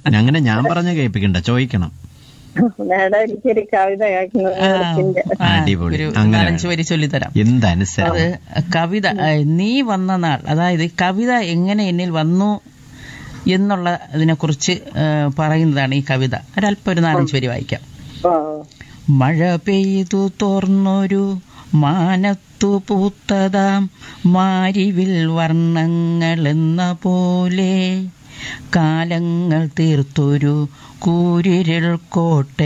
അങ്ങനെ ഞാൻ പറഞ്ഞ കേൾപ്പിക്കണ്ട ചോദിക്കണം മേഡം എനിക്കൊരു കവിത കേൾക്കുന്നത് വെറുപ്പിന്റെ. ആ, അടിപൊളി. ഒരു അങ്ങനെ നാലഞ്ച് വേണം. വരി ചൊല്ലിത്തരാം എന്തനുസരണം അത് കവിത ഏ, നീ വന്ന നാൾ അതായത് കവിത എങ്ങനെ എന്നിൽ വന്നു എന്നുള്ള ഇതിനെക്കുറിച്ച് ഏ, പറയുന്നതാണ് ഈ കവിത ഒരല്പം ഒരു നാലഞ്ച് വരി വായിക്കാം ഓ മഴ പെയ്തു തോർന്നൊരു മാനത്തു പൂത്തതാം മാരിവിൽ വർണ്ണങ്ങളെന്ന പോലെ കാലങ്ങൾ തീർത്തൊരു കൂരിരുൾ കോട്ട